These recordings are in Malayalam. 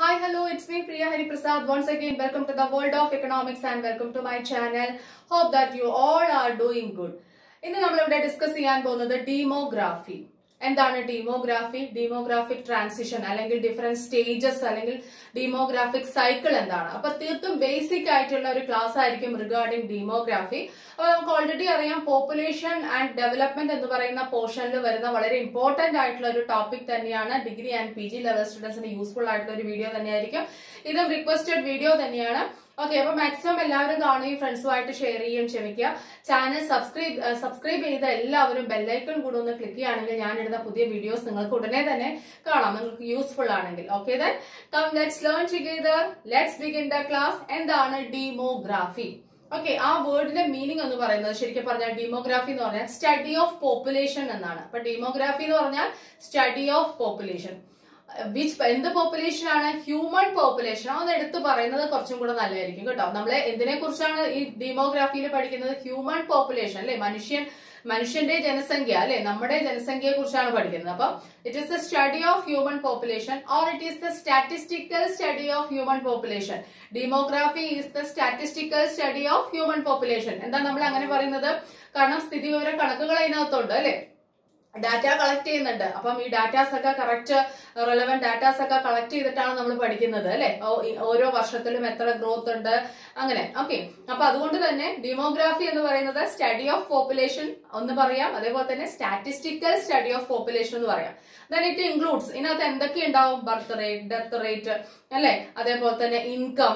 Hi, hello, it's me Priya Hari Prasad. Once again, welcome to the world of economics and welcome to my channel. Hope that you all are doing good. ഇന്ന് നമ്മളിവിടെ ഡിസ്കസ് ചെയ്യാൻ പോകുന്നത് ഡീമോഗ്രാഫി എന്താണ് ഡീമോഗ്രാഫി ഡീമോഗ്രാഫിക് ട്രാൻസിഷൻ അല്ലെങ്കിൽ ഡിഫറെന്റ് സ്റ്റേജസ് അല്ലെങ്കിൽ ഡീമോഗ്രാഫിക് സൈക്കിൾ എന്താണ് അപ്പൊ തീർത്തും ബേസിക് ആയിട്ടുള്ള ഒരു ക്ലാസ് ആയിരിക്കും റിഗാർഡിംഗ് ഡീമോഗ്രാഫി അപ്പൊ നമുക്ക് ഓൾറെഡി അറിയാം പോപ്പുലേഷൻ ആൻഡ് ഡെവലപ്മെന്റ് എന്ന് പറയുന്ന പോർഷനിൽ വരുന്ന വളരെ ഇമ്പോർട്ടന്റ് ആയിട്ടുള്ള ഒരു ടോപ്പിക് തന്നെയാണ് degree and P G level സ്റ്റുഡൻസിന് യൂസ്ഫുൾ ആയിട്ടുള്ള ഒരു വീഡിയോ തന്നെയായിരിക്കും ഇതും റിക്വസ്റ്റഡ് വീഡിയോ തന്നെയാണ് ഓക്കെ അപ്പൊ മാക്സിമം എല്ലാവരും കാണുകയും ഫ്രണ്ട്സുമായിട്ട് ഷെയർ ചെയ്യുകയും ക്ഷമിക്കുക ചാനൽ സബ്സ്ക്രൈബ് സബ്സ്ക്രൈബ് ചെയ്ത എല്ലാവരും ബെല്ലൈക്കൺ കൂടെ ഒന്ന് ക്ലിക്ക് ചെയ്യുകയാണെങ്കിൽ ഞാൻ ഇടുന്ന പുതിയ വീഡിയോസ് നിങ്ങൾക്ക് ഉടനെ തന്നെ കാണാം നിങ്ങൾക്ക് യൂസ്ഫുൾ ആണെങ്കിൽ okay then come let's learn together let's begin the class എന്താണ് ഡീമോഗ്രാഫി ഓക്കെ ആ വേർഡിന്റെ മീനിങ് എന്ന് പറയുന്നത് ശരിക്കും പറഞ്ഞാൽ ഡീമോഗ്രാഫി എന്ന് പറഞ്ഞാൽ സ്റ്റഡി ഓഫ് പോപ്പുലേഷൻ എന്നാണ് അപ്പൊ ഡീമോഗ്രാഫി എന്ന് പറഞ്ഞാൽ സ്റ്റഡി ഓഫ് പോപ്പുലേഷൻ വിച്ച് എന്ത് പോപ്പുലേഷൻ ആണ് ഹ്യൂമൻ പോപ്പുലേഷൻ അതൊന്ന് എടുത്തു പറയുന്നത് കുറച്ചും കൂടെ നല്ലതായിരിക്കും കേട്ടോ നമ്മളെ എന്തിനെ കുറിച്ചാണ് ഈ ഡീമോഗ്രാഫിയിൽ പഠിക്കുന്നത് ഹ്യൂമൻ പോപ്പുലേഷൻ അല്ലെ മനുഷ്യൻ മനുഷ്യന്റെ ജനസംഖ്യ അല്ലെ നമ്മുടെ ജനസംഖ്യയെ കുറിച്ചാണ് പഠിക്കുന്നത് അപ്പം it is the study of human population or it is the statistical study of human population demography is the statistical study of human population എന്താ നമ്മൾ അങ്ങനെ പറയുന്നത് കാരണം സ്ഥിതി വിവര കണക്കുകൾ അതിനകത്തുണ്ട് അല്ലെ ഡാറ്റ കളക്ട് ചെയ്യുന്നുണ്ട് അപ്പം ഈ ഡാറ്റാസ് ഒക്കെ കറക്റ്റ് റെലവെന്റ് ഡാറ്റാസ് ഒക്കെ കളക്ട് ചെയ്തിട്ടാണ് നമ്മൾ പഠിക്കുന്നത് അല്ലെ ഓരോ വർഷത്തിലും എത്ര ഗ്രോത്ത് ഉണ്ട് അങ്ങനെ ഓക്കെ അപ്പൊ അതുകൊണ്ട് തന്നെ ഡെമോഗ്രാഫി എന്ന് പറയുന്നത് സ്റ്റഡി ഓഫ് പോപ്പുലേഷൻ ഒന്ന് പറയാം അതേപോലെ തന്നെ സ്റ്റാറ്റിസ്റ്റിക്കൽ സ്റ്റഡി ഓഫ് പോപ്പുലേഷൻ എന്ന് പറയാം ദൻ ഇറ്റ് ഇൻക്ലൂഡ്സ് ഇതിനകത്ത് എന്തൊക്കെ ഉണ്ടാവും ബർത്ത് റേറ്റ് ഡെത്ത് റേറ്റ് അല്ലെ അതേപോലെ തന്നെ ഇൻകം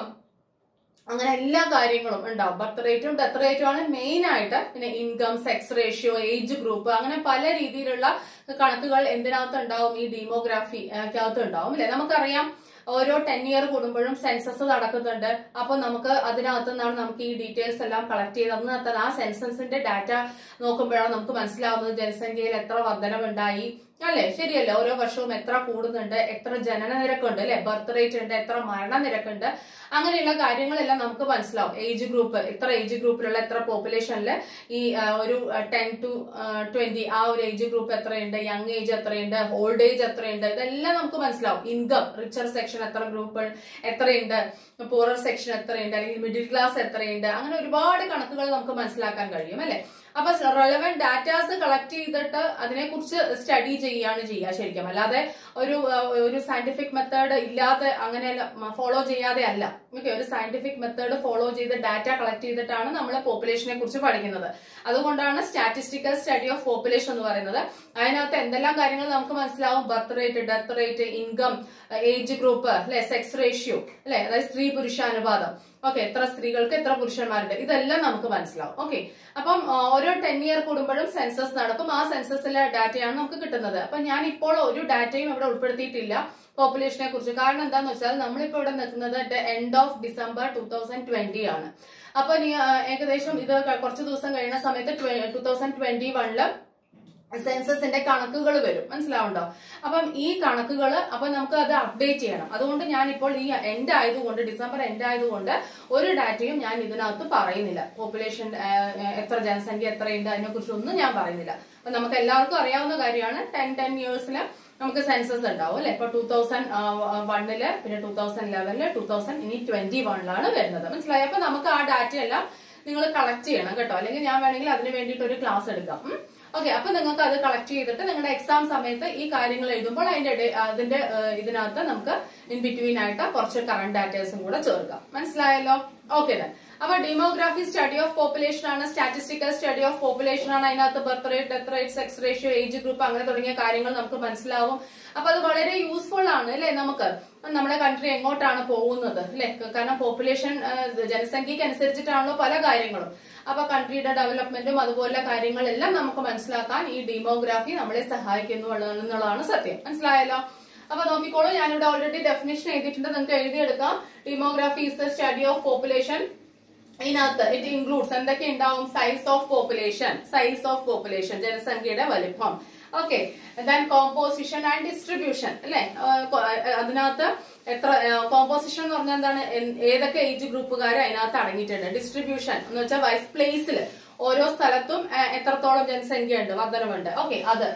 അങ്ങനെ എല്ലാ കാര്യങ്ങളും ഉണ്ടാവും ബർത്ത് റേറ്റും ഡെത്ത് റേറ്റും ആണ് മെയിൻ ആയിട്ട് പിന്നെ income sex ratio age group അങ്ങനെ പല രീതിയിലുള്ള കണക്കുകൾ എന്തിനകത്ത് ഉണ്ടാവും ഈ ഡീമോഗ്രാഫി അകത്ത് ഉണ്ടാവും അല്ലെ നമുക്കറിയാം ഓരോ ടെൻ ഇയർ കൂടുമ്പോഴും സെൻസസ് നടക്കുന്നുണ്ട് അപ്പൊ നമുക്ക് അതിനകത്ത് നിന്നാണ് നമുക്ക് ഈ ഡീറ്റെയിൽസ് എല്ലാം കളക്ട് ചെയ്ത് അന്ന് ആ സെൻസസിന്റെ ഡാറ്റ നോക്കുമ്പോഴാണ് നമുക്ക് മനസ്സിലാവുന്നത് ജനസംഖ്യയിൽ എത്ര വർധനവുണ്ടായി അല്ലെ ശരിയല്ലേ ഓരോ വർഷവും എത്ര കൂടുന്നുണ്ട് എത്ര ജനന നിരക്കുണ്ട് അല്ലെ ബർത്ത് റേറ്റ് ഉണ്ട് എത്ര മരണ നിരക്കുണ്ട് അങ്ങനെയുള്ള കാര്യങ്ങളെല്ലാം നമുക്ക് മനസ്സിലാവും ഏജ് ഗ്രൂപ്പ് ഇത്ര ഏജ് ഗ്രൂപ്പിലുള്ള എത്ര പോപ്പുലേഷനിൽ ഈ ഒരു ടെൻ ടു ട്വന്റി ആ ഒരു ഏജ് ഗ്രൂപ്പ് എത്രയുണ്ട് യങ് ഏജ് എത്രയുണ്ട് ഓൾഡ് ഏജ് എത്രയുണ്ട് ഇതെല്ലാം നമുക്ക് മനസ്സിലാവും ഇൻകം റിച്ചർ സെക്ഷൻ എത്ര ഗ്രൂപ്പ് എത്രയുണ്ട് പൂറർ സെക്ഷൻ എത്രയുണ്ട് അല്ലെങ്കിൽ മിഡിൽ ക്ലാസ് എത്രയുണ്ട് അങ്ങനെ ഒരുപാട് കണക്കുകൾ നമുക്ക് മനസ്സിലാക്കാൻ കഴിയും അല്ലെ അപ്പൊ റെലവെന്റ് ഡാറ്റാസ് കളക്ട് ചെയ്തിട്ട് അതിനെക്കുറിച്ച് സ്റ്റഡി ചെയ്യുകയാണ് ചെയ്യുക ശരിക്കും അല്ലാതെ ഒരു ഒരു സയന്റിഫിക് മെത്തേഡ് ഇല്ലാതെ അങ്ങനെ ഫോളോ ചെയ്യാതെ അല്ല ഓക്കെ ഒരു സയന്റിഫിക് മെത്തേഡ് ഫോളോ ചെയ്ത് ഡാറ്റ കളക്ട് ചെയ്തിട്ടാണ് നമ്മൾ പോപ്പുലേഷനെ കുറിച്ച് പഠിക്കുന്നത് അതുകൊണ്ടാണ് സ്റ്റാറ്റിസ്റ്റിക്കൽ സ്റ്റഡി ഓഫ് പോപ്പുലേഷൻ എന്ന് പറയുന്നത് അതിനകത്ത് എന്തെല്ലാം കാര്യങ്ങൾ നമുക്ക് മനസ്സിലാവും birth rate death rate income age group അല്ലെ സെക്സ് റേഷ്യോ അല്ലെ അതായത് സ്ത്രീ പുരുഷാനുപാതം ഓക്കെ എത്ര സ്ത്രീകൾക്ക് എത്ര പുരുഷന്മാരുണ്ട് ഇതെല്ലാം നമുക്ക് മനസ്സിലാവും ഓക്കെ അപ്പം ഓരോ ടെൻ ഇയർ കൂടുമ്പോഴും സെൻസസ് നടക്കും ആ സെൻസസിലെ ഡാറ്റയാണ് നമുക്ക് കിട്ടുന്നത് അപ്പൊ ഞാൻ ഇപ്പോൾ ഒരു ഡാറ്റയും ഇവിടെ ഉൾപ്പെടുത്തിയിട്ടില്ല പോപ്പുലേഷനെ കുറിച്ച് കാരണം എന്താന്ന് വെച്ചാൽ നമ്മളിപ്പോ ഇവിടെ നിൽക്കുന്നത് end of December two thousand twenty ആണ് അപ്പൊ ഏകദേശം ഇത് കുറച്ച് ദിവസം കഴിയുന്ന സമയത്ത് ടൂ തൗസൻഡ് ട്വന്റി വണ്ണില് സെൻസസിന്റെ കണക്കുകൾ വരും മനസ്സിലാവുണ്ടോ അപ്പം ഈ കണക്കുകൾ അപ്പൊ നമുക്ക് അത് അപ്ഡേറ്റ് ചെയ്യണം അതുകൊണ്ട് ഞാൻ ഇപ്പോൾ ഈ എൻഡ് ആയതുകൊണ്ട് ഡിസംബർ എൻഡ് ആയതുകൊണ്ട് ഒരു ഡാറ്റയും ഞാൻ ഇതിനകത്ത് പറയുന്നില്ല പോപ്പുലേഷൻ എത്ര ജനസംഖ്യ എത്രയുണ്ട് അതിനെ കുറിച്ചൊന്നും ഞാൻ പറയുന്നില്ല അപ്പൊ നമുക്ക് എല്ലാവർക്കും അറിയാവുന്ന കാര്യമാണ് ടെൻ ടെൻ ഇയേഴ്സിൽ നമുക്ക് സെൻസസ് ഉണ്ടാവും അല്ലെ ഇപ്പൊ ടൂ തൗസൻഡ് വണ്ണില് പിന്നെ ടൂ തൗസൻഡ് ലെവനില് ടൂ തൗസൻഡ് ഇനി ട്വന്റി വണ്ണിലാണ് വരുന്നത് മനസ്സിലായി അപ്പൊ നമുക്ക് ആ ഡാറ്റ എല്ലാം നിങ്ങൾ കളക്ട് ചെയ്യണം കേട്ടോ അല്ലെങ്കിൽ ഞാൻ വേണമെങ്കിൽ അതിന് വേണ്ടിയിട്ട് ഒരു ക്ലാസ് എടുക്കാം ഓക്കെ അപ്പൊ നിങ്ങൾക്ക് അത് കളക്ട് ചെയ്തിട്ട് നിങ്ങളുടെ എക്സാം സമയത്ത് ഈ കാര്യങ്ങൾ എഴുതുമ്പോൾ അതിന്റെ അതിന്റെ ഇതിനകത്ത് നമുക്ക് ഇൻ ബിറ്റ്വീൻ ആയിട്ട് കുറച്ച് കറണ്ട് ഡാറ്റേഴ്സും കൂടെ ചേർക്കാം മനസ്സിലായല്ലോ ഓക്കെ ദൻ അപ്പൊ ഡെമോഗ്രാഫി സ്റ്റഡി ഓഫ് പോപ്പുലേഷൻ ആണ് സ്റ്റാറ്റിസ്റ്റിക്കൽ സ്റ്റഡി ഓഫ് പോപ്പുലേഷൻ ആണ് അതിനകത്ത് birth rate death rate sex ratio age group അങ്ങനെ തുടങ്ങിയ കാര്യങ്ങൾ നമുക്ക് മനസ്സിലാവും അപ്പൊ അത് വളരെ യൂസ്ഫുൾ ആണ് അല്ലെ നമുക്ക് നമ്മുടെ കൺട്രി എങ്ങോട്ടാണ് പോകുന്നത് അല്ലെ കാരണം പോപ്പുലേഷൻ ജനസംഖ്യക്ക് അനുസരിച്ചിട്ടാണല്ലോ പല കാര്യങ്ങളും അപ്പൊ കൺട്രിയുടെ ഡെവലപ്മെന്റും അതുപോലെ കാര്യങ്ങളെല്ലാം നമുക്ക് മനസ്സിലാക്കാൻ ഈ ഡെമോഗ്രാഫി നമ്മളെ സഹായിക്കുന്നു എന്നുള്ളതാണ് സത്യം മനസ്സിലായല്ലോ അപ്പൊ നോക്കിക്കോളൂ ഞാനിവിടെ ഓൾറെഡി ഡെഫിനേഷൻ എഴുതിയിട്ടുണ്ട് നിങ്ങൾക്ക് എഴുതിയെടുക്കാം demography is the study of population ഇതിനകത്ത് ഇറ്റ് ഇൻക്ലൂഡ്സ് എന്തൊക്കെ ഉണ്ടാവും size of population size of population ജനസംഖ്യയുടെ വലിപ്പം okay then composition and distribution അല്ലെ അതിനകത്ത് എത്ര കോമ്പോസിഷൻ എന്ന് പറഞ്ഞാൽ എന്താണ് ഏതൊക്കെ ഏജ് ഗ്രൂപ്പുകാർ അതിനകത്ത് അടങ്ങിയിട്ടുണ്ട് ഡിസ്ട്രിബ്യൂഷൻ എന്ന് വെച്ചാൽ വൈസ് പ്ലേസിൽ ഓരോ സ്ഥലത്തും എത്രത്തോളം ജനസംഖ്യ ഉണ്ട് വർധനമുണ്ട് ഓക്കെ അത്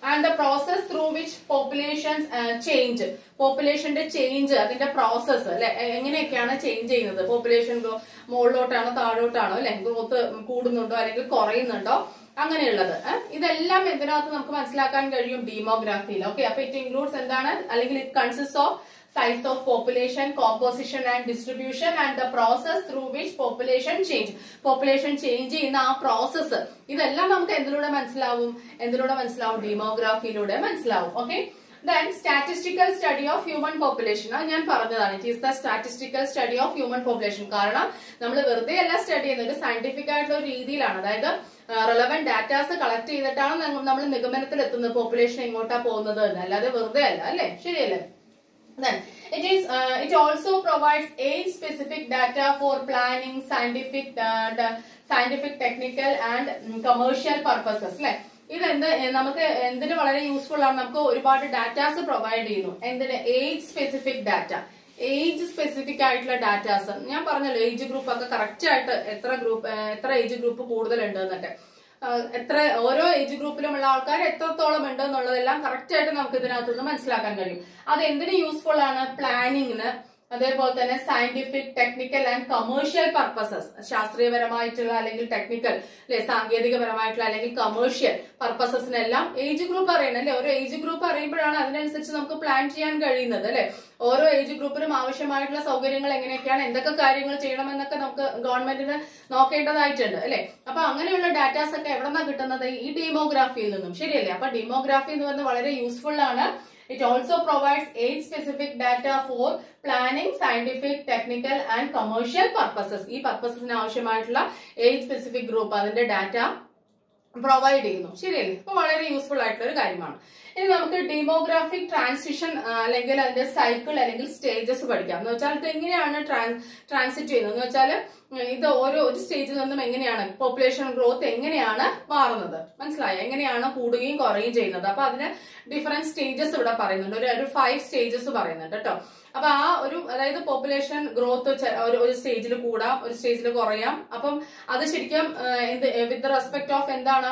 and the process through which population change പോപ്പുലേഷന്റെ ചേഞ്ച് അതിന്റെ പ്രോസസ്സ് അല്ലെ എങ്ങനെയൊക്കെയാണ് ചേഞ്ച് ചെയ്യുന്നത് പോപ്പുലേഷൻ മുകളിലോട്ടാണോ താഴോട്ടാണോ അല്ലെ ഗ്രോത്ത് കൂടുന്നുണ്ടോ അല്ലെങ്കിൽ കുറയുന്നുണ്ടോ അങ്ങനെയുള്ളത് ഏഹ്? ഇതെല്ലാം ഇതിനകത്ത് നമുക്ക് മനസ്സിലാക്കാൻ കഴിയും ഡീമോഗ്രാഫിയിൽ ഓക്കെ അപ്പൊ ഇറ്റ് ഇൻക്ലൂഡ്സ് എന്താണ് അല്ലെങ്കിൽ it consist of size of population, composition and distribution and the process through which population change. Population change ചെയ്യുന്ന ആ പ്രോസസ്സ് ഇതെല്ലാം നമുക്ക് എന്തിലൂടെ മനസ്സിലാവും എന്തിലൂടെ മനസ്സിലാവും ഡീമോഗ്രാഫിയിലൂടെ മനസ്സിലാവും okay then statistical study of human population അത് ഞാൻ പറഞ്ഞതാണ് it is the statistical study of human population കാരണം നമ്മൾ വെറുതെ അല്ല സ്റ്റഡി ചെയ്യുന്നത് സയന്റിഫിക് ആയിട്ടുള്ള ഒരു രീതിയിലാണ് അതായത് റെലവെന്റ് ഡാറ്റാസ് കളക്ട് ചെയ്തിട്ടാണ് നമ്മൾ നിഗമനത്തിൽ എത്തുന്നത് പോപ്പുലേഷൻ എങ്ങോട്ടാ പോകുന്നത് എന്ന് അല്ലാതെ വെറുതെ അല്ല അല്ലേ ശരിയല്ലേ Then it is uh, it also provides age specific data for planning, scientific, uh, the scientific, technical and mm, commercial purposes. അല്ലെ ഇത് എന്ത് എ, നമുക്ക് എന്തിന് വളരെ യൂസ്ഫുൾ ആണ് നമുക്ക് ഒരുപാട് ഡാറ്റാസ് പ്രൊവൈഡ് ചെയ്യുന്നു എന്തിന് age specific data age specific ആയിട്ടുള്ള ഡാറ്റാസ് ഞാൻ പറഞ്ഞല്ലോ ഏജ് ഗ്രൂപ്പ് ഒക്കെ കറക്റ്റ് ആയിട്ട് എത്ര ഗ്രൂപ്പ് എത്ര ഏജ് ഗ്രൂപ്പ് കൂടുതലുണ്ട് എന്നൊക്കെ ആഹ് എത്ര ഓരോ ഏജ് ഗ്രൂപ്പിലുമുള്ള ആൾക്കാർ എത്രത്തോളം ഉണ്ട് എന്നുള്ളതെല്ലാം കറക്റ്റ് ആയിട്ട് നമുക്ക് ഇതിനകത്ത് നിന്ന് മനസ്സിലാക്കാൻ കഴിയും അത് എന്തിന് യൂസ്ഫുൾ ആണ് പ്ലാനിങ്ങിന് അതേപോലെ തന്നെ scientific technical and commercial purposes ശാസ്ത്രീയപരമായിട്ടുള്ള അല്ലെങ്കിൽ ടെക്നിക്കൽ അല്ലെ സാങ്കേതികപരമായിട്ടുള്ള അല്ലെങ്കിൽ കമേഴ്ഷ്യൽ പർപ്പസസിനെല്ലാം ഏജ് ഗ്രൂപ്പ് അറിയണം അല്ലെ ഓരോ ഏജ് ഗ്രൂപ്പ് അറിയുമ്പോഴാണ് അതിനനുസരിച്ച് നമുക്ക് പ്ലാൻ ചെയ്യാൻ കഴിയുന്നത് അല്ലെ ഓരോ ഏജ് ഗ്രൂപ്പിനും ആവശ്യമായിട്ടുള്ള സൗകര്യങ്ങൾ എങ്ങനെയൊക്കെയാണ് എന്തൊക്കെ കാര്യങ്ങൾ ചെയ്യണമെന്നൊക്കെ നമുക്ക് ഗവൺമെന്റിന് നോക്കേണ്ടതായിട്ടുണ്ട് അല്ലെ അപ്പൊ അങ്ങനെയുള്ള ഡാറ്റാസ് ഒക്കെ എവിടെ നിന്നാണ് കിട്ടുന്നത് ഈ ഡീമോഗ്രാഫിയിൽ നിന്നും ശരിയല്ലേ അപ്പൊ ഡീമോഗ്രാഫി എന്ന് പറയുന്നത് വളരെ യൂസ്ഫുൾ ആണ് it also provides age specific data for planning scientific technical and commercial purposes ഈ പർപ്പസസിന് ആവശ്യമായിട്ടുള്ള ഏജ് സ്പെസിഫിക് ഗ്രൂപ്പ് അതിന്റെ ഡാറ്റ പ്രൊവൈഡ് ചെയ്യുന്നു ശരിയല്ലേ അപ്പൊ വളരെ യൂസ്ഫുൾ ആയിട്ടുള്ള ഒരു കാര്യമാണ് ഇനി നമുക്ക് ഡെമോഗ്രാഫിക് ട്രാൻസിഷൻ അല്ലെങ്കിൽ അതിന്റെ സൈക്കിൾ അല്ലെങ്കിൽ സ്റ്റേജസ് പഠിക്കാം എന്ന് വെച്ചാൽ ഇത് എങ്ങനെയാണ് ട്രാൻസിറ്റ് ചെയ്യുന്നത് എന്ന് വെച്ചാൽ ഇത് ഓരോ ഒരു സ്റ്റേജിൽ നിന്നും എങ്ങനെയാണ് പോപ്പുലേഷൻ ഗ്രോത്ത് എങ്ങനെയാണ് മാറുന്നത് മനസ്സിലായോ എങ്ങനെയാണ് കൂടുകയും കുറയുകയും ചെയ്യുന്നത് അപ്പൊ അതിന് ഡിഫറെന്റ് സ്റ്റേജസ് ഇവിടെ പറയുന്നുണ്ട് ഒരു ഒരു ഫൈവ് സ്റ്റേജസ് പറയുന്നുണ്ട് കേട്ടോ അപ്പൊ ആ ഒരു അതായത് പോപ്പുലേഷൻ ഗ്രോത്ത് ഒരു ഒരു സ്റ്റേജിൽ കൂടാം ഒരു സ്റ്റേജിൽ കുറയാം അപ്പം അത് ശരിക്കും ആ, എന്ത് വിത്ത് റെസ്പെക്ട് ഓഫ് എന്താണ്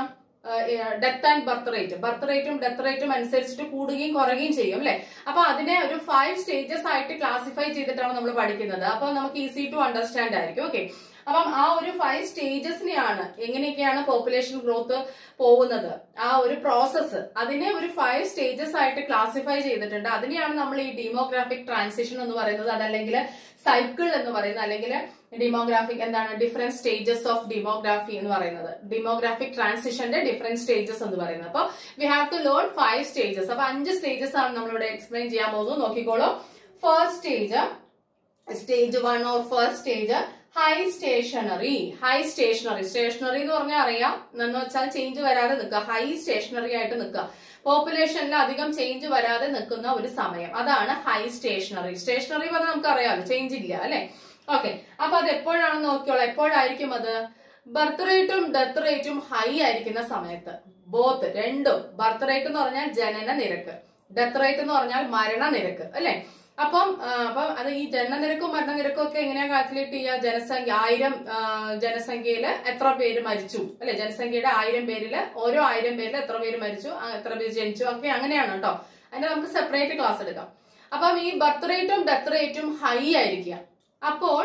death and birth rate birth റേറ്റും ഡെത്ത് റേറ്റും അനുസരിച്ചിട്ട് കൂടുകയും കുറയുകയും ചെയ്യും അല്ലെ അപ്പൊ അതിനെ ഒരു ഫൈവ് സ്റ്റേജസ് ആയിട്ട് ക്ലാസിഫൈ ചെയ്തിട്ടാണ് നമ്മൾ പഠിക്കുന്നത് അപ്പൊ നമുക്ക് ഈസി ടു അണ്ടർസ്റ്റാൻഡ് ആയിരിക്കും ഓക്കെ അപ്പം ആ ഒരു ഫൈവ് സ്റ്റേജസിനെയാണ് എങ്ങനെയൊക്കെയാണ് പോപ്പുലേഷൻ ഗ്രോത്ത് പോകുന്നത് ആ ഒരു പ്രോസസ്സ് അതിനെ ഒരു ഫൈവ് സ്റ്റേജസ് ആയിട്ട് ക്ലാസിഫൈ ചെയ്തിട്ടുണ്ട് അതിനെയാണ് നമ്മൾ ഈ ഡീമോഗ്രാഫിക് ട്രാൻസിഷൻ എന്ന് പറയുന്നത് അതല്ലെങ്കിൽ സൈക്കിൾ എന്ന് പറയുന്നത് അല്ലെങ്കിൽ ഡെമോഗ്രാഫിക് എന്താണ് ഡിഫറെന്റ് സ്റ്റേജസ് ഓഫ് ഡെമോഗ്രാഫി എന്ന് പറയുന്നത് ഡെമോഗ്രാഫിക് ട്രാൻസിഷന്റെ ഡിഫറെന്റ് സ്റ്റേജസ് എന്ന് പറയുന്നത് അപ്പൊ we have to learn five stages അപ്പൊ അഞ്ച് സ്റ്റേജസ് ആണ് നമ്മളിവിടെ എക്സ്പ്ലെയിൻ ചെയ്യാൻ പോകുന്നത് നോക്കിക്കോളൂ first stage stage one or first stage high stationary high stationary stationary എന്ന് പറഞ്ഞാൽ അറിയാം എന്ന് വെച്ചാൽ ചേഞ്ച് വരാതെ നിൽക്കുക ഹൈ സ്റ്റേഷനറി ആയിട്ട് നിൽക്കുക പോപ്പുലേഷനിൽ അധികം ചേഞ്ച് വരാതെ നിൽക്കുന്ന ഒരു സമയം അതാണ് ഹൈ സ്റ്റേഷനറി സ്റ്റേഷനറി പറഞ്ഞാൽ നമുക്ക് അറിയാമല്ലോ ചേഞ്ച് ഇല്ല അല്ലെ ഓക്കെ അപ്പൊ അത് എപ്പോഴാണെന്ന് നോക്കിയോളൂ എപ്പോഴായിരിക്കും അത് ബർത്ത് റേറ്റും ഡെത്ത് റേറ്റും ഹൈ ആയിരിക്കുന്ന സമയത്ത് ബോത്ത് രണ്ടും ബർത്ത് റേറ്റ് എന്ന് പറഞ്ഞാൽ ജനന നിരക്ക് ഡെത്ത് റേറ്റ് എന്ന് പറഞ്ഞാൽ മരണ നിരക്ക് അല്ലെ അപ്പം ആ, അപ്പം അത് ഈ ജനനനിരക്കും മരണനിരക്കും ഒക്കെ എങ്ങനെയാ കാൽക്കുലേറ്റ് ചെയ്യുക ജനസംഖ്യ ആയിരം ആ, ജനസംഖ്യയില് എത്ര പേര് മരിച്ചു അല്ലെ ജനസംഖ്യയുടെ ആയിരം പേരില് ഓരോ ആയിരം പേരിൽ എത്ര പേര് മരിച്ചു ആ, എത്ര പേര് ജനിച്ചു ഒക്കെ അങ്ങനെയാണ് കേട്ടോ അതിന്റെ നമുക്ക് സെപ്പറേറ്റ് ക്ലാസ് എടുക്കാം അപ്പം ഈ ബർത്ത് റേറ്റും ഡെത്ത് റേറ്റും ഹൈ ആയിരിക്കുക അപ്പോൾ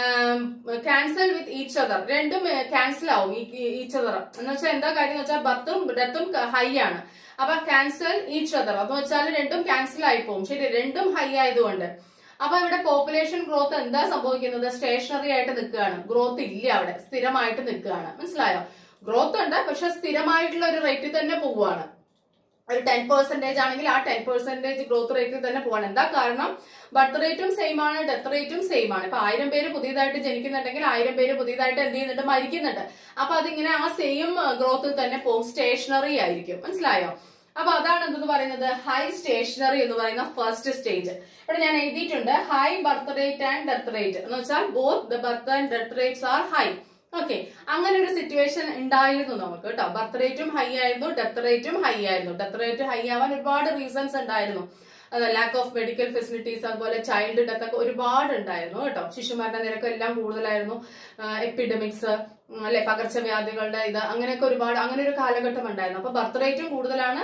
ക്യാൻസൽ വിത്ത് ഈച്ച് അതർ രണ്ടും ക്യാൻസൽ ആവും ഈച്ച് അതർ എന്ന് വെച്ചാൽ എന്താ കാര്യം എന്ന് വെച്ചാൽ ബർത്തും ഡെത്തും ഹൈ ആണ് അപ്പൊ ക്യാൻസൽ ഈച്ച് അതർ എന്ന് വെച്ചാൽ രണ്ടും ക്യാൻസൽ ആയി പോകും ശരി രണ്ടും ഹൈ ആയതുകൊണ്ട് അപ്പൊ ഇവിടെ പോപ്പുലേഷൻ ഗ്രോത്ത് എന്താ സംഭവിക്കുന്നത് സ്റ്റേഷനറി ആയിട്ട് നിൽക്കുകയാണ് ഗ്രോത്ത് ഇല്ല അവിടെ സ്ഥിരമായിട്ട് നിൽക്കുകയാണ് മനസ്സിലായോ ഗ്രോത്ത് ഉണ്ട് പക്ഷെ സ്ഥിരമായിട്ടുള്ള ഒരു റേറ്റിൽ തന്നെ പോവുകയാണ് ഒരു ടെൻ പെർസെന്റേജ് ആണെങ്കിൽ ആ ടെൻ പെർസെന്റേജ് ഗ്രോത്ത് റേറ്റിൽ തന്നെ പോവാണ് എന്താ കാരണം ബർത്ത് റേറ്റും സെയിം ആണ് ഡെത്ത് റേറ്റും സെയിം ആണ് ഇപ്പൊ ആയിരം പേര് പുതിയതായിട്ട് ജനിക്കുന്നുണ്ടെങ്കിൽ ആയിരം പേര് പുതിയതായിട്ട് എന്ത് ചെയ്യുന്നുണ്ട് മരിക്കുന്നുണ്ട് അപ്പൊ അതിങ്ങനെ ആ സെയിം ഗ്രോത്തിൽ തന്നെ പോകും സ്റ്റേഷനറി ആയിരിക്കും മനസ്സിലായോ അപ്പൊ അതാണ് എന്തെന്ന് പറയുന്നത് ഹൈ സ്റ്റേഷനറി എന്ന് പറയുന്ന ഫസ്റ്റ് സ്റ്റേജ് ഇവിടെ ഞാൻ എഴുതിയിട്ടുണ്ട് high birth rate and death rate എന്ന് വെച്ചാൽ both the birth and death rates are high okay അങ്ങനെ ഒരു സിറ്റുവേഷൻ ഉണ്ടായിരുന്നു നമുക്ക് കേട്ടോ ബർത്ത് റേറ്റും ഹൈ ആയിരുന്നു ഡെത്ത് റേറ്റും ഹൈ ആയിരുന്നു ഡെത്ത് റേറ്റ് ഹൈ ആവാൻ ഒരുപാട് റീസൺസ് ഉണ്ടായിരുന്നു ലാക്ക് ഓഫ് മെഡിക്കൽ ഫെസിലിറ്റീസ് അതുപോലെ ചൈൽഡ് ഡെത്ത് ഒക്കെ ഒരുപാട് ഉണ്ടായിരുന്നു കേട്ടോ ശിശുമരണ നിരക്ക് എല്ലാം കൂടുതലായിരുന്നു എപ്പിഡമിക്സ് അല്ലെ പകർച്ചവ്യാധികളുടെ ഇത് അങ്ങനെയൊക്കെ ഒരുപാട് അങ്ങനെ ഒരു കാലഘട്ടം ഉണ്ടായിരുന്നു അപ്പൊ ബർത്ത് റേറ്റും കൂടുതലാണ്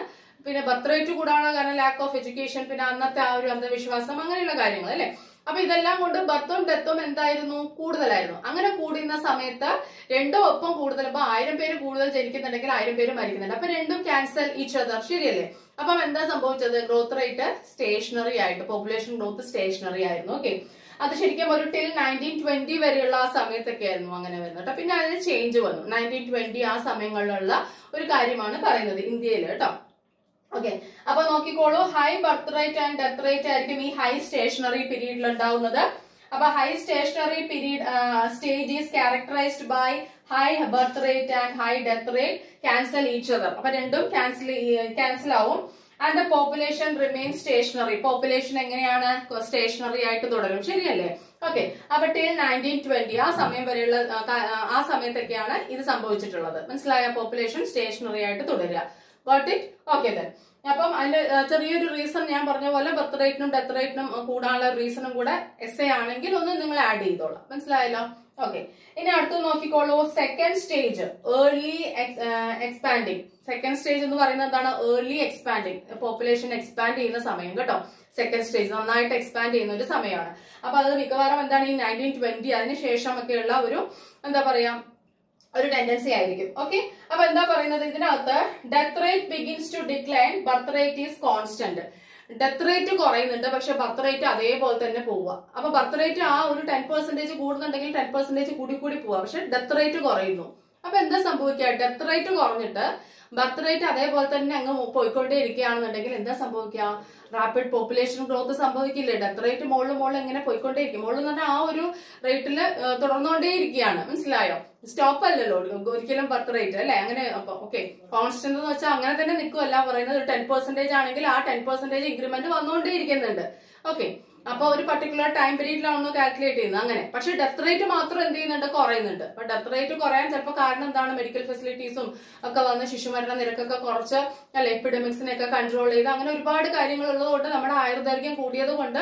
പിന്നെ ബർത്ത് റേറ്റ് കൂടാനുള്ള കാരണം ലാക്ക് ഓഫ് എഡ്യൂക്കേഷൻ പിന്നെ അന്നത്തെ ആ ഒരു അന്ധവിശ്വാസം അങ്ങനെയുള്ള കാര്യങ്ങൾ അല്ലെ അപ്പൊ ഇതെല്ലാം കൊണ്ട് ബർത്തും ഡെത്തും എന്തായിരുന്നു കൂടുതലായിരുന്നു അങ്ങനെ കൂടുന്ന സമയത്ത് രണ്ടും ഒപ്പം കൂടുതൽ ഇപ്പൊ ആയിരം പേര് കൂടുതൽ ജനിക്കുന്നുണ്ടെങ്കിൽ ആയിരം പേര് മരിക്കുന്നുണ്ട് അപ്പൊ രണ്ടും ക്യാൻസൽ ഈച്ച് അതർ ശരിയല്ലേ അപ്പം എന്താ സംഭവിച്ചത് ഗ്രോത്ത് റേറ്റ് സ്റ്റേഷനറി ആയിട്ട് പോപ്പുലേഷൻ ഗ്രോത്ത് സ്റ്റേഷനറി ആയിരുന്നു ഓക്കെ അത് ശരിക്കും ഒരു ടിൽ നയൻറ്റീൻ ട്വന്റി വരെയുള്ള ആ സമയത്തൊക്കെ ആയിരുന്നു അങ്ങനെ വരുന്നത് കേട്ടോ പിന്നെ അതിന് ചേഞ്ച് വന്നു നയൻറ്റീൻ ട്വന്റി ആ സമയങ്ങളിലുള്ള ഒരു കാര്യമാണ് പറയുന്നത് ഇന്ത്യയിൽ കേട്ടോ ഓക്കെ അപ്പൊ നോക്കിക്കോളൂ high birth rate and death rate ആയിരിക്കും ഈ ഹൈ സ്റ്റേഷനറി പീരീഡിൽ ഉണ്ടാവുന്നത് അപ്പൊ high stationary period stage is characterized by high birth rate and high death rate cancel each other അപ്പൊ രണ്ടും ക്യാൻസൽ ക്യാൻസൽ ആവും and the population remain stationary population എങ്ങനെയാണ് സ്റ്റേഷനറി ആയിട്ട് തുടരും ശരിയല്ലേ ഓക്കെ അപ്പൊ ടിൽ നയൻറ്റീൻ ട്വന്റി ആ സമയം വരെയുള്ള ആ, കാ- ആ സമയത്തൊക്കെയാണ് ഇത് സംഭവിച്ചിട്ടുള്ളത് മനസ്സിലായ പോപ്പുലേഷൻ സ്റ്റേഷനറി ആയിട്ട് തുടരുക ഗോട്ട് ഇറ്റ് ഓക്കെ ദൻ അപ്പം അതിന്റെ ആ, ചെറിയൊരു റീസൺ ഞാൻ പറഞ്ഞ പോലെ ബർത്ത് റേറ്റിനും ഡെത്ത് റേറ്റിനും കൂടാനുള്ള റീസണും കൂടെ എസ് എ ആണെങ്കിൽ ഒന്ന് നിങ്ങൾ ആഡ് ചെയ്തോളാം മനസ്സിലായല്ലോ ഓക്കെ ഇനി അടുത്ത് നോക്കിക്കോളൂ second stage early expanding second stage എന്ന് പറയുന്നത് എന്താണ് ഏർലി എക്സ്പാൻഡിങ് പോപ്പുലേഷൻ എക്സ്പാൻഡ് ചെയ്യുന്ന സമയം കേട്ടോ സെക്കൻഡ് സ്റ്റേജ് നന്നായിട്ട് എക്സ്പാൻഡ് ചെയ്യുന്ന ഒരു സമയമാണ് അപ്പൊ അത് മിക്കവാറും എന്താണ് ഈ നയൻറ്റീൻ ട്വന്റി അതിന് ശേഷമൊക്കെയുള്ള ഒരു എന്താ പറയാ ഒരു ടെൻഡൻസി ആയിരിക്കും ഓക്കെ അപ്പൊ എന്താ പറയുന്നത് ഇതിനകത്ത് death rate begins to decline birth rate is constant death rate കുറയുന്നുണ്ട് പക്ഷെ ബർത്ത് റേറ്റ് അതേപോലെ തന്നെ പോവുക അപ്പൊ ബർത്ത് റേറ്റ് ആ ഒരു ടെൻ പെർസെന്റേജ് കൂടുന്നുണ്ടെങ്കിൽ ടെൻ പെർസെന്റേജ് കൂടി കൂടി പോവുക പക്ഷെ ഡെത്ത് റേറ്റ് കുറയുന്നു അപ്പൊ എന്താ സംഭവിക്കുക ഡെത്ത് റേറ്റ് കുറഞ്ഞിട്ട് ബർത്ത് റേറ്റ് അതേപോലെ തന്നെ അങ്ങ് പോയിക്കൊണ്ടേ ഇരിക്കുകയാണെന്നുണ്ടെങ്കിൽ എന്താ സംഭവിക്കുക റാപ്പിഡ് പോപ്പുലേഷൻ ഗ്രോത്ത് സംഭവിക്കില്ലേ ഡെത്ത് റേറ്റ് മുകളിൽ മുകളിൽ ഇങ്ങനെ പോയിക്കൊണ്ടേയിരിക്കും മുകളിൽ എന്ന് പറഞ്ഞാൽ ആ ഒരു റേറ്റിൽ തുടർന്നുകൊണ്ടേ ഇരിക്കുകയാണ് മനസ്സിലായോ സ്റ്റോപ്പ് അല്ലല്ലോ ഒരിക്കലും ബർത്ത് റേറ്റ് അല്ലെ അങ്ങനെ അപ്പൊ ഓക്കെ കോൺസ്റ്റന്റ് എന്ന് വെച്ചാൽ അങ്ങനെ തന്നെ നിൽക്കുമല്ല പറയുന്നത് ഒരു ടെൻ പെർസെന്റേജ് ആണെങ്കിൽ ആ ടെൻ പെർസെന്റേജ് ഇൻക്രിമെന്റ് വന്നുകൊണ്ടേ ഇരിക്കുന്നുണ്ട് ഓക്കെ അപ്പൊ ഒരു പർട്ടിക്കുലർ ടൈം പീരീഡിലാണോ കാൽക്കുലേറ്റ് ചെയ്യുന്നത് അങ്ങനെ പക്ഷെ ഡെത്ത് റേറ്റ് മാത്രം എന്ത് ചെയ്യുന്നുണ്ട് കുറയുന്നുണ്ട് അപ്പൊ ഡെത്ത് റേറ്റ് കുറയാൻ ചിലപ്പോൾ കാരണം എന്താണ് മെഡിക്കൽ ഫെസിലിറ്റീസും ഒക്കെ വന്ന് ശിശുമരണ നിരക്കൊക്കെ കുറച്ച് അല്ലെ എപ്പിഡമിക്സിനെയൊക്കെ കൺട്രോൾ ചെയ്ത് അങ്ങനെ ഒരുപാട് കാര്യങ്ങൾ ഉള്ളതുകൊണ്ട് നമ്മുടെ ആയുർദൈർഘ്യം കൂടിയത് കൊണ്ട്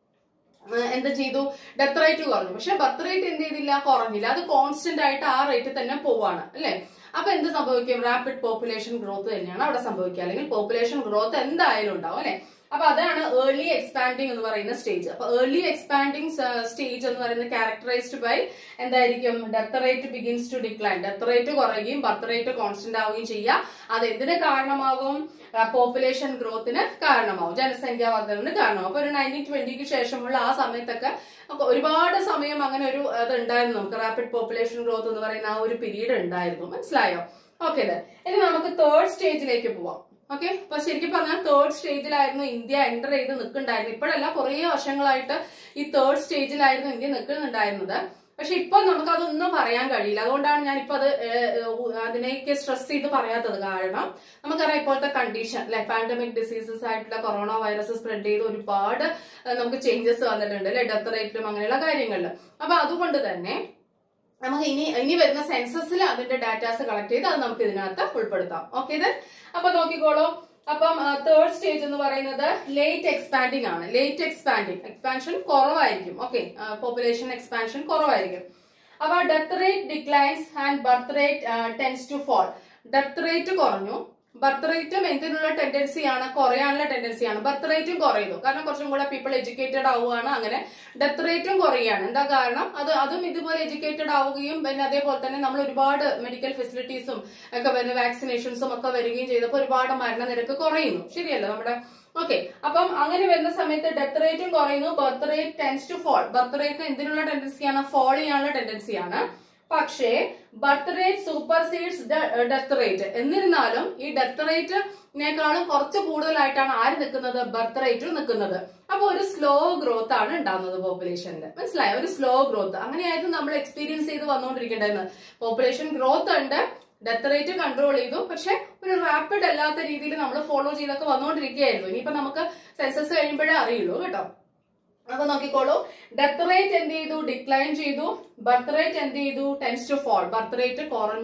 ഏഹ് എന്ത് ചെയ്തു ഡെത്ത് റേറ്റ് കുറഞ്ഞു പക്ഷെ ബർത്ത് റേറ്റ് എന്ത് ചെയ്തില്ല കുറഞ്ഞില്ല അത് കോൺസ്റ്റന്റ് ആയിട്ട് ആ റേറ്റ് തന്നെ പോവാണ് അല്ലെ അപ്പൊ എന്ത് സംഭവിക്കും റാപ്പിഡ് പോപ്പുലേഷൻ ഗ്രോത്ത് തന്നെയാണ് അവിടെ സംഭവിക്കുക അല്ലെങ്കിൽ പോപ്പുലേഷൻ ഗ്രോത്ത് എന്തായാലും ഉണ്ടാവും അല്ലെ അപ്പൊ അതാണ് ഏർലി എക്സ്പാൻഡിങ് എന്ന് പറയുന്ന സ്റ്റേജ് അപ്പൊ ഏർലി എക്സ്പാൻഡിങ് സ്റ്റേജ് എന്ന് പറയുന്നത് ക്യാരക്ടറൈസ്ഡ് ബൈ എന്തായിരിക്കും death rate begins to decline death rate കുറയുകയും ബർത്ത് റേറ്റ് കോൺസ്റ്റന്റ് ആവുകയും ചെയ്യുക അത് എന്തിന് കാരണമാകും പോപ്പുലേഷൻ ഗ്രോത്തിന് കാരണമാവും ജനസംഖ്യാ വർധനവിന് കാരണമാവും അപ്പൊ ഒരു നയൻറ്റീൻ ട്വന്റിക്ക് ശേഷമുള്ള ആ സമയത്തൊക്കെ ഒക്കെ ഒരുപാട് സമയം അങ്ങനെ ഒരു അത് ഉണ്ടായിരുന്നു നമുക്ക് റാപ്പിഡ് പോപ്പുലേഷൻ ഗ്രോത്ത് എന്ന് പറയുന്ന ആ ഒരു പീരീഡ് ഉണ്ടായിരുന്നു മനസ്സിലായോ ഓക്കെ ഇനി നമുക്ക് തേർഡ് സ്റ്റേജിലേക്ക് പോവാം ഓക്കെ അപ്പൊ ശരിക്കും പറഞ്ഞാൽ തേർഡ് സ്റ്റേജിലായിരുന്നു ഇന്ത്യ എൻ്റർ ചെയ്ത് നിൽക്കുന്നുണ്ടായിരുന്നു ഇപ്പോഴല്ല കുറേ വർഷങ്ങളായിട്ട് ഈ തേർഡ് സ്റ്റേജിലായിരുന്നു ഇന്ത്യ നിൽക്കുന്നുണ്ടായിരുന്നത് പക്ഷെ ഇപ്പൊ നമുക്ക് അതൊന്നും പറയാൻ കഴിയില്ല അതുകൊണ്ടാണ് ഞാൻ ഇപ്പൊ അത് ഏഹ്, ഏഹ്, അതിനെയൊക്കെ സ്ട്രെസ് ചെയ്ത് പറയാത്തത് കാരണം നമുക്കറിയാം ഇപ്പോഴത്തെ കണ്ടീഷൻ അല്ലെ പാൻഡമിക് ഡിസീസസ് ആയിട്ടുള്ള കൊറോണ വൈറസ് സ്പ്രെഡ് ചെയ്ത് ഒരുപാട് ഏഹ്, നമുക്ക് ചേഞ്ചസ് വന്നിട്ടുണ്ട് അല്ലെ ഡെത്ത് റേറ്റിലും അങ്ങനെയുള്ള കാര്യങ്ങളിൽ അപ്പൊ അതുകൊണ്ട് തന്നെ നമുക്ക് ഇനി ഇനി വരുന്ന സെൻസസിൽ അതിന്റെ ഡാറ്റാസ് കളക്ട് ചെയ്ത് അത് നമുക്ക് ഇതിനകത്ത് ഉൾപ്പെടുത്താം ഓക്കെ ഇത് അപ്പൊ നോക്കിക്കോളൂ അപ്പം തേർഡ് സ്റ്റേജ് എന്ന് പറയുന്നത് ലേറ്റ് എക്സ്പാൻഡിങ് ആണ് ലേറ്റ് എക്സ്പാൻഡിങ് എക്സ്പാൻഷൻ കുറവായിരിക്കും ഓക്കെ പോപ്പുലേഷൻ എക്സ്പാൻഷൻ കുറവായിരിക്കും അപ്പൊ death rate declines and birth rate tends to fall death rate കുറഞ്ഞു ബർത്ത് റേറ്റും എന്തിനുള്ള ടെൻഡൻസിയാണ് കുറയാനുള്ള ടെൻഡൻസിയാണ് ബർത്ത് റേറ്റും കുറയുന്നു കാരണം കുറച്ചും കൂടെ പീപ്പിൾ എഡ്യൂക്കേറ്റഡ് ആവുകയാണ് അങ്ങനെ ഡെത്ത് റേറ്റും കുറയുകയാണ് എന്താ കാരണം അത് അതും ഇതുപോലെ എഡ്യൂക്കേറ്റഡ് ആവുകയും പിന്നെ അതേപോലെ തന്നെ നമ്മൾ ഒരുപാട് മെഡിക്കൽ ഫെസിലിറ്റീസും ഒക്കെ വരുന്ന വാക്സിനേഷൻസും ഒക്കെ വരികയും ചെയ്തപ്പോൾ ഒരുപാട് മരണനിരക്ക് കുറയുന്നു ശരിയല്ലോ നമ്മുടെ ഓക്കെ അപ്പം അങ്ങനെ വരുന്ന സമയത്ത് ഡെത്ത് റേറ്റും കുറയുന്നു birth rate tends to fall birth rate എന്തിനുള്ള ടെൻഡൻസിയാണ് ഫോൾ ചെയ്യാനുള്ള ടെൻഡൻസിയാണ് പക്ഷേ birth rate supersedes death rate എന്നിരുന്നാലും ഈ ഡെത്ത് റേറ്റിനേക്കാളും കുറച്ച് കൂടുതലായിട്ടാണ് ആര് നിൽക്കുന്നത് ബർത്ത് റേറ്റ് നിൽക്കുന്നത് അപ്പൊ ഒരു സ്ലോ ഗ്രോത്ത് ആണ് ഉണ്ടാകുന്നത് പോപ്പുലേഷനിൽ മനസ്സിലായോ ഒരു സ്ലോ ഗ്രോത്ത് അങ്ങനെയായിരുന്നു നമ്മൾ എക്സ്പീരിയൻസ് ചെയ്ത് വന്നുകൊണ്ടിരിക്കേണ്ടത് പോപ്പുലേഷൻ ഗ്രോത്ത് ഉണ്ട് ഡെത്ത് റേറ്റ് കൺട്രോൾ ചെയ്തു പക്ഷെ ഒരു റാപ്പിഡ് അല്ലാത്ത രീതിയിൽ നമ്മൾ ഫോളോ ചെയ്തൊക്കെ വന്നുകൊണ്ടിരിക്കുകയായിരുന്നു ഇനിയിപ്പോ നമുക്ക് സെൻസസ് കഴിയുമ്പോഴേ അറിയുള്ളൂ കേട്ടോ അപ്പൊ നോക്കിക്കോളൂ ഡെത്ത് റേറ്റ് എന്ത് ചെയ്തു ഡിക്ലൈൻ ചെയ്തു ബർത്ത് റേറ്റ് എന്ത് ചെയ്തു tends to fall birth rate കുറഞ്ഞു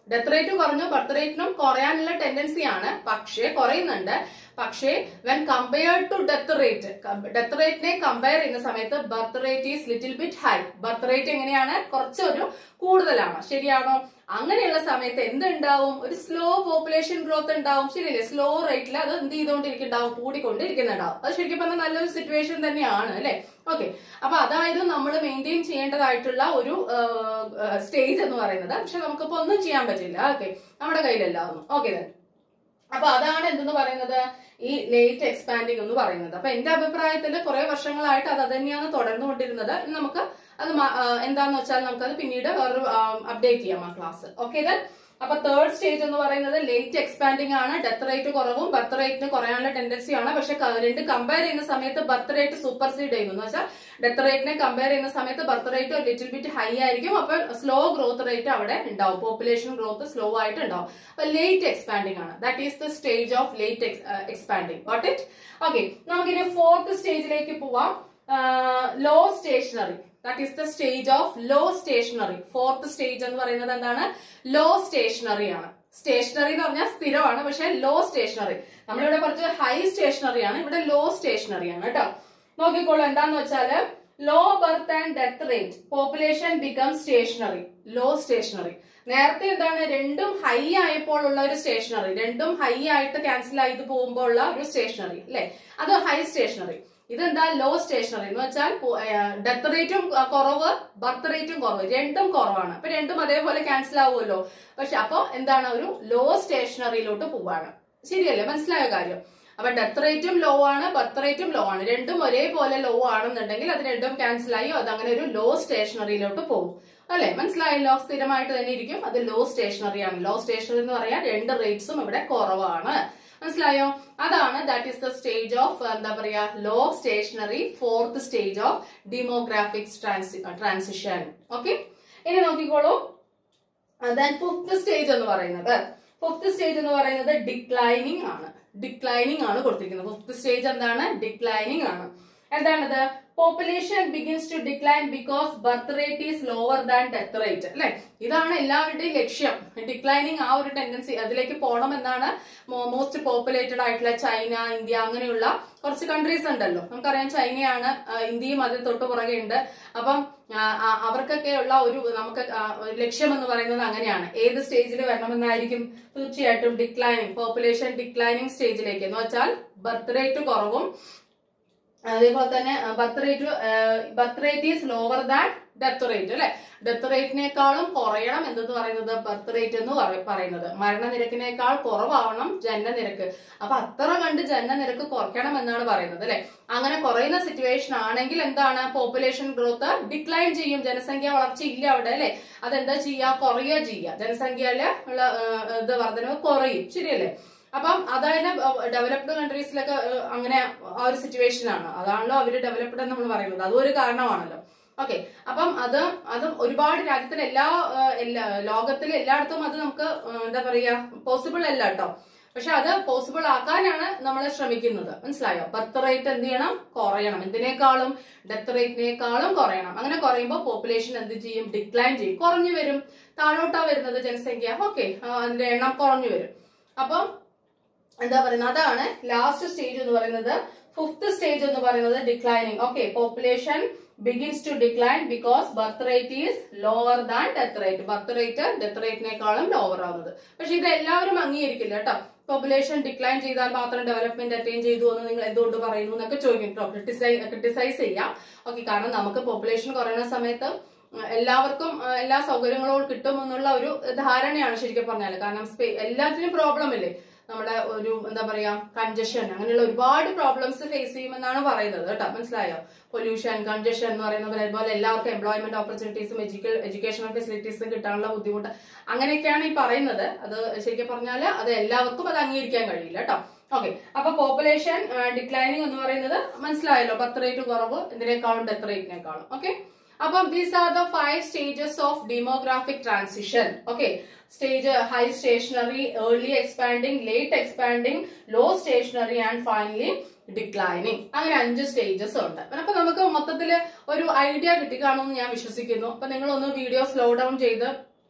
ഡെത്ത് റേറ്റ് കുറഞ്ഞു ബർത്ത് റേറ്റിനും കുറയാനുള്ള ടെൻഡൻസി ആണ് പക്ഷേ കുറയുന്നുണ്ട് പക്ഷേ when compared to death rate death റേറ്റിനെ കമ്പയർ ചെയ്യുന്ന സമയത്ത് birth rate is little bit high birth rate എങ്ങനെയാണ് കുറച്ചൊരു കൂടുതലാണ് ശരിയാണോ അങ്ങനെയുള്ള സമയത്ത് എന്തുണ്ടാവും ഒരു സ്ലോ പോപ്പുലേഷൻ ഗ്രോത്ത് ഉണ്ടാവും ശരിയല്ലേ സ്ലോ റേറ്റിൽ അത് എന്ത് ചെയ്തുകൊണ്ടിരിക്കുന്നുണ്ടാവും കൂടിക്കൊണ്ടിരിക്കുന്നുണ്ടാവും അത് ശരിക്കും പറഞ്ഞാൽ നല്ലൊരു സിറ്റുവേഷൻ തന്നെയാണ് അല്ലെ ഓക്കെ അപ്പൊ അതായത് നമ്മൾ മെയിൻറ്റെയിൻ ചെയ്യേണ്ടതായിട്ടുള്ള ഒരു സ്റ്റേജ് എന്ന് പറയുന്നത് പക്ഷെ നമുക്കിപ്പോ ഒന്നും ചെയ്യാൻ പറ്റില്ല ഓക്കെ നമ്മുടെ കയ്യിലല്ല ഒന്നും ഓക്കെ അപ്പൊ അതാണ് എന്തെന്ന് പറയുന്നത് ഈ ലേറ്റ് എക്സ്പാൻഡിങ് എന്ന് പറയുന്നത് അപ്പൊ എന്റെ അഭിപ്രായത്തിൽ കുറെ വർഷങ്ങളായിട്ട് അത് തന്നെയാണ് തുടർന്നുകൊണ്ടിരുന്നത് ഇനി നമുക്ക് അത് മ- ആ, എന്താന്ന് വെച്ചാൽ നമുക്കത് പിന്നീട് വേറൊരു അപ്ഡേറ്റ് ചെയ്യാം ആ ക്ലാസ് ഓക്കെ ദൻ അപ്പൊ തേർഡ് സ്റ്റേജ് എന്ന് പറയുന്നത് ലേറ്റ് എക്സ്പാൻഡിങ് ആണ് ഡെത്ത് റേറ്റ് കുറവും ബർത്ത് റേറ്റിന് കുറയാനുള്ള ടെൻഡൻസി ആണ് പക്ഷെ ക- രണ്ട് കമ്പയർ ചെയ്യുന്ന സമയത്ത് ബർത്ത് റേറ്റ് സൂപ്പർസീഡ് ചെയ്യുന്നു എന്ന് വെച്ചാൽ ഡെത്ത് റേറ്റിനെ കമ്പയർ ചെയ്യുന്ന സമയത്ത് birth rate little bit high ആയിരിക്കും അപ്പൊ സ്ലോ ഗ്രോത്ത് റേറ്റ് അവിടെ ഉണ്ടാവും പോപ്പുലേഷൻ ഗ്രോത്ത് സ്ലോ ആയിട്ട് ഉണ്ടാവും അപ്പൊ ലേറ്റ് എക്സ്പാൻഡിങ് ആണ് that is the stage of late expanding what it okay നമുക്കിനി ഫോർത്ത് സ്റ്റേജിലേക്ക് പോവാം low stationary that is the stage of low stationary fourth stage എന്ന് പറയുന്നത് എന്താണ് ലോ സ്റ്റേഷനറി ആണ് സ്റ്റേഷനറി എന്ന് പറഞ്ഞാൽ സ്ഥിരമാണ് പക്ഷെ ലോ സ്റ്റേഷനറി നമ്മളിവിടെ കുറച്ച് ഹൈ സ്റ്റേഷനറി ആണ് ഇവിടെ ലോ സ്റ്റേഷനറി ആണ് കേട്ടോ നോക്കിക്കോളൂ എന്താന്ന് വെച്ചാല് low birth and death rate population become stationary low stationary നേരത്തെ എന്താണ് രണ്ടും ഹൈ ആയപ്പോൾ ഉള്ള ഒരു സ്റ്റേഷനറി രണ്ടും ഹൈ ആയിട്ട് ക്യാൻസൽ ആയിട്ട് പോകുമ്പോൾ ഉള്ള ഒരു സ്റ്റേഷനറി അല്ലെ അത് ഹൈ സ്റ്റേഷനറി ഇതെന്താ ലോ സ്റ്റേഷനറി എന്ന് വെച്ചാൽ ഡെത്ത് റേറ്റും കുറവ് ബർത്ത് റേറ്റും കുറവ് രണ്ടും കുറവാണ് അപ്പൊ രണ്ടും അതേപോലെ ക്യാൻസൽ ആവുമല്ലോ പക്ഷെ അപ്പൊ എന്താണ് ഒരു ലോ സ്റ്റേഷനറിയിലോട്ട് പോവാണ് ശരിയല്ലേ മനസ്സിലായ കാര്യം അപ്പൊ ഡെത്ത് റേറ്റും ലോ ആണ് ബർത്ത് റേറ്റും ലോ ആണ് രണ്ടും ഒരേപോലെ ലോ ആണെന്നുണ്ടെങ്കിൽ അത് രണ്ടും ക്യാൻസൽ ആയി അത് അങ്ങനെ ഒരു ലോ സ്റ്റേഷനറിയിലോട്ട് പോകും അല്ലെ മനസ്സിലായല്ലോ സ്ഥിരമായിട്ട് തന്നെ ഇരിക്കും അത് ലോ സ്റ്റേഷനറി ആണ് ലോ സ്റ്റേഷനറി എന്ന് പറയാൻ രണ്ട് റേറ്റ്സും ഇവിടെ കുറവാണ് മനസ്സിലായോ അതാണ് that is the stage of എന്താ പറയാ low stationary fourth stage of demographics transition okay ഇനി നോക്കിക്കോളൂ ദെൻ ഫിഫ്ത് സ്റ്റേജ് എന്ന് പറയുന്നത് ഫിഫ്ത് സ്റ്റേജ് എന്ന് പറയുന്നത് ഡിക്ലൈനിങ് ആണ് ഡിക്ലൈനിങ് ആണ് കൊടുത്തിരിക്കുന്നത് ഫിഫ്ത് സ്റ്റേജ് എന്താണ് ഡിക്ലൈനിങ് ആണ് എന്താണത് population begins to decline because birth rate is lower than death rate അല്ലെ ഇതാണ് എല്ലാവരുടെയും ലക്ഷ്യം ഡിക്ലൈനിങ് ആ ഒരു ടെൻഡൻസി അതിലേക്ക് പോകണം എന്നാണ് മോസ്റ്റ് പോപ്പുലേറ്റഡ് ആയിട്ടുള്ള ചൈന ഇന്ത്യ അങ്ങനെയുള്ള കുറച്ച് കൺട്രീസ് ഉണ്ടല്ലോ നമുക്കറിയാം ചൈനയാണ് ആ, ഇന്ത്യയും അതിൽ തൊട്ട് പുറകെ ഉണ്ട് അപ്പം ആ, ആ, അവർക്കൊക്കെ ഉള്ള ഒരു നമുക്ക് ആ, ഒരു ലക്ഷ്യം എന്ന് പറയുന്നത് അങ്ങനെയാണ് ഏത് സ്റ്റേജിൽ വരണമെന്നായിരിക്കും തീർച്ചയായിട്ടും ഡിക്ലൈനിങ് പോപ്പുലേഷൻ ഡിക്ലൈനിങ് സ്റ്റേജിലേക്ക് എന്ന് വെച്ചാൽ ബർത്ത് റേറ്റ് കുറവും അതേപോലെ തന്നെ birth rate birth rate is lower than death rate അല്ലെ ഡെത്ത് റേറ്റിനേക്കാളും കുറയണം എന്തെന്ന് പറയുന്നത് ബർത്ത് റേറ്റ് എന്ന് പറ- പറയുന്നത് മരണനിരക്കിനേക്കാൾ കുറവാവണം ജനനനിരക്ക് അപ്പൊ അത്ര കണ്ട് ജനനനിരക്ക് കുറയ്ക്കണം എന്നാണ് പറയുന്നത് അല്ലെ അങ്ങനെ കുറയുന്ന സിറ്റുവേഷൻ ആണെങ്കിൽ എന്താണ് പോപ്പുലേഷൻ ഗ്രോത്ത് ഡിക്ലൈൻ ചെയ്യും ജനസംഖ്യ വളർച്ച ഇല്ല അവിടെ അല്ലെ അതെന്താ ചെയ്യുക കുറയുക ചെയ്യുക ജനസംഖ്യയില് ഉള്ള ആ, ഇത് വർധനവ് കുറയും ശരിയല്ലേ അപ്പം അതായത് ഡെവലപ്ഡ് കൺട്രീസിലൊക്കെ ഏഹ്, അങ്ങനെ ആ ഒരു സിറ്റുവേഷൻ ആണ് അതാണല്ലോ അവര് ഡെവലപ്ഡ് എന്ന് നമ്മൾ പറയുന്നത് അതും ഒരു കാരണമാണല്ലോ ഓക്കെ അപ്പം അത് അത് ഒരുപാട് രാജ്യത്തിൽ എല്ലാ ഏഹ്, എല്ലാ ലോകത്തിൽ എല്ലായിടത്തും അത് നമുക്ക് ഏഹ്, എന്താ പറയാ പോസിബിൾ അല്ല കേട്ടോ പക്ഷെ അത് പോസിബിൾ ആക്കാനാണ് നമ്മൾ ശ്രമിക്കുന്നത് മനസ്സിലായോ ബർത്ത് റേറ്റ് എന്ത് ചെയ്യണം കുറയണം എന്തിനേക്കാളും ഡെത്ത് റേറ്റിനേക്കാളും കുറയണം അങ്ങനെ കുറയുമ്പോൾ പോപ്പുലേഷൻ എന്ത് ചെയ്യും ഡിക്ലൈൻ ചെയ്യും കുറഞ്ഞു വരും താഴോട്ടാ വരുന്നത് ജനസംഖ്യ ഓക്കെ അതിന്റെ എണ്ണം കുറഞ്ഞു വരും അപ്പം എന്താ പറയുന്നത് അതാണ് ലാസ്റ്റ് സ്റ്റേജ് എന്ന് പറയുന്നത് ഫിഫ്ത് സ്റ്റേജ് എന്ന് പറയുന്നത് declining okay population begins to decline because birth rate is lower than death rate birth rate death റേറ്റിനേക്കാളും ലോവർ ആവുന്നത് പക്ഷെ ഇത് എല്ലാവരും അംഗീകരിക്കില്ല കേട്ടോ പോപ്പുലേഷൻ ഡിക്ലൈൻ ചെയ്താൽ മാത്രം ഡെവലപ്മെന്റ് അറ്റൈൻ ചെയ്തു എന്ന് നിങ്ങൾ എന്തുകൊണ്ട് പറയുന്നു എന്നൊക്കെ ചോദിക്കും കേട്ടോ ക്രിട്ടിസൈസ് ക്രിട്ടിസൈസ് ചെയ്യാം ഓക്കെ കാരണം നമുക്ക് പോപ്പുലേഷൻ കുറയുന്ന സമയത്ത് ഉം, എല്ലാവർക്കും ആ, എല്ലാ സൗകര്യങ്ങളും കിട്ടും എന്നുള്ള ഒരു ധാരണയാണ് ശരിക്കും പറഞ്ഞാൽ കാരണം സ്പേ- എല്ലാത്തിനും പ്രോബ്ലം ഇല്ലേ നമ്മുടെ ഒരു എന്താ പറയാ കൺജഷൻ അങ്ങനെയുള്ള ഒരുപാട് പ്രോബ്ലംസ് ഫേസ് ചെയ്യുമെന്നാണ് പറയുന്നത് കേട്ടോ മനസ്സിലായോ പൊല്യൂഷൻ കൺജഷൻ എന്ന് പറയുന്ന പോലെ അതുപോലെ എല്ലാവർക്കും എംപ്ലോയ്മെന്റ് ഓപ്പർച്യൂണിറ്റീസും എഡ്യൂക്കേഷണൽ ഫെസിലിറ്റീസും കിട്ടാനുള്ള ബുദ്ധിമുട്ട് അങ്ങനെയൊക്കെയാണ് ഈ പറയുന്നത് അത് ശരിക്കും പറഞ്ഞാൽ അത് എല്ലാവർക്കും അത് അംഗീകരിക്കാൻ കഴിയില്ല കേട്ടോ ഓക്കെ അപ്പൊ പോപ്പുലേഷൻ ഡിക്ലൈനിങ് എന്ന് പറയുന്നത് മനസ്സിലായല്ലോ ബർത്ത് റേറ്റ് കുറവ് ഇതിനേക്കാളും ഡെത്ത് റേറ്റിനേക്കാളും ഓക്കെ അപ്പം these are the five stages of demographic transition okay stage high stationary early expanding late expanding low stationary and finally declining അങ്ങനെ അഞ്ച് സ്റ്റേജസ് ഉണ്ട് അപ്പൊ നമുക്ക് മൊത്തത്തിൽ ഒരു ഐഡിയ കിട്ടിക്കാണുമെന്ന് ഞാൻ വിശ്വസിക്കുന്നു അപ്പൊ നിങ്ങൾ ഒന്ന് വീഡിയോ സ്ലോ ഡൗൺ ചെയ്ത്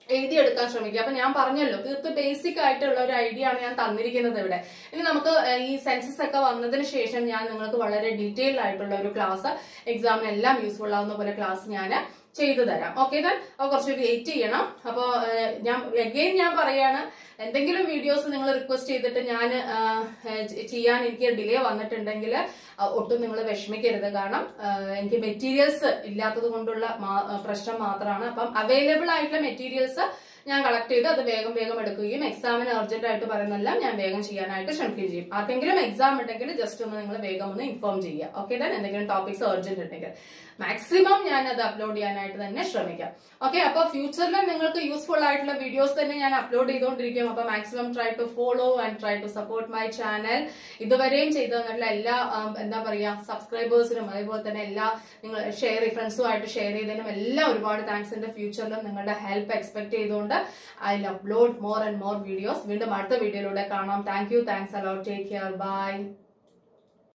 എഴുതിയെടുക്കാൻ ശ്രമിക്കുക അപ്പൊ ഞാൻ പറഞ്ഞല്ലോ തീർത്ത് ബേസിക് ആയിട്ടുള്ള ഒരു ഐഡിയ ആണ് ഞാൻ തന്നിരിക്കുന്നത് ഇവിടെ ഇനി നമുക്ക് ഏഹ്, ഈ സെൻസസ് ഒക്കെ വന്നതിന് ശേഷം ഞാൻ നിങ്ങൾക്ക് വളരെ ഡീറ്റെയിൽഡ് ആയിട്ടുള്ള ഒരു ക്ലാസ് എക്സാമിന് എല്ലാം യൂസ്ഫുൾ ആവുന്ന പോലെ ക്ലാസ് ഞാൻ ചെയ്തു തരാം ഓക്കെ ദൻ കുറച്ച് വെയിറ്റ് ചെയ്യണം അപ്പോൾ ഞാൻ അഗെയിൻ ഞാൻ പറയാണ് എന്തെങ്കിലും വീഡിയോസ് നിങ്ങൾ റിക്വസ്റ്റ് ചെയ്തിട്ട് ഞാൻ ചെയ്യാൻ എനിക്ക് ഡിലേ വന്നിട്ടുണ്ടെങ്കിൽ ഒട്ടും നിങ്ങൾ വിഷമിക്കരുത് കാരണം ആ, എനിക്ക് മെറ്റീരിയൽസ് ഇല്ലാത്തത് കൊണ്ടുള്ള മാ- പ്രശ്നം മാത്രമാണ് അപ്പം അവൈലബിൾ ആയിട്ടുള്ള മെറ്റീരിയൽസ് ഞാൻ കളക്ട് ചെയ്ത് അത് വേഗം വേഗം എടുക്കുകയും എക്സാമിന് അർജന്റ് ആയിട്ട് പറയുന്നതെല്ലാം ഞാൻ വേഗം ചെയ്യാനായിട്ട് ശ്രമിക്കുകയും ചെയ്യും ആർക്കെങ്കിലും എക്സാം ഉണ്ടെങ്കിൽ ജസ്റ്റ് ഒന്ന് നിങ്ങൾ വേഗം ഒന്ന് ഇൻഫോം ചെയ്യുക ഓക്കെ ദൻ എന്തെങ്കിലും ടോപ്പിക്സ് അർജന്റ് ഉണ്ടെങ്കിൽ മാക്സിമം ഞാൻ അത് അപ്ലോഡ് ചെയ്യാനായിട്ട് തന്നെ ശ്രമിക്കാം ഓക്കെ അപ്പൊ ഫ്യൂച്ചറിൽ നിങ്ങൾക്ക് യൂസ്ഫുൾ ആയിട്ടുള്ള വീഡിയോസ് തന്നെ ഞാൻ അപ്ലോഡ് ചെയ്തുകൊണ്ടിരിക്കും അപ്പൊ maximum try to follow and try to support my channel ഇതുവരെയും ചെയ്തു തന്നിട്ടുള്ള എല്ലാ ആം, എന്താ പറയാ സബ്സ്ക്രൈബേഴ്സിനും അതേപോലെ തന്നെ എല്ലാ നിങ്ങൾ ഷെയർ ഫ്രണ്ട്സുമായിട്ട് ഷെയർ ചെയ്തതിനും എല്ലാം ഒരുപാട് താങ്ക്സ് ഉണ്ട് ഫ്യൂച്ചറിലും നിങ്ങളുടെ ഹെൽപ്പ് എക്സ്പെക്ട് ചെയ്തുകൊണ്ട് I upload more and more videos വീണ്ടും അടുത്ത വീഡിയോയിലൂടെ കാണാം thank you thanks a lot take care by